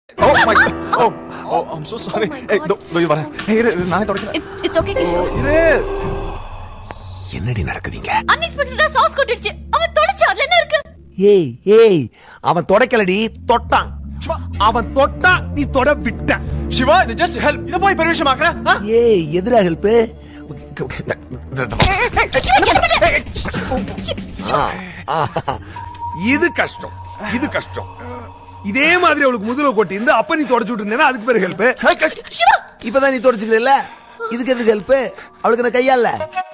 O my oh oh I'm so sorry ஏய் தோ தோ இது வரேன் ஏய் இரு, இரு, நானே தொடக்கிறேன் இட்ஸ் ஓகே கிஷோர் இது என்னடி நடக்குதுங்க அன்எக்ஸ்பெக்டடா சாஸ் கொட்டிடுச்சு அவன் தொடச்சு அதுல என்ன இருக்கு ஏய் ஏய் அவன் தொடக்கலடி தொட்டான் சிவா அவன் தொட்டா நீ தொட விட்ட சிவா இது ஜஸ்ட் ஹெல்ப் இத போய் பெரிய விஷயம் ஆக்குற ஆ? ஏய் எதிரா ஹெல்ப் இது கஷ்டம் இது கஷ்டம் இதே மாதிரி அவளுக்கு முதுகுல கொட்டி இருந்து அப்ப நீ தொடச்சு விட்டு இருந்தேன்னா அதுக்கு பேரு ஹெல்ப் சிவா இப்பதான் நீ தொடச்சுக்கல இதுக்கு எதுக்கு ஹெல்ப் அவளுக்கு நான் கையால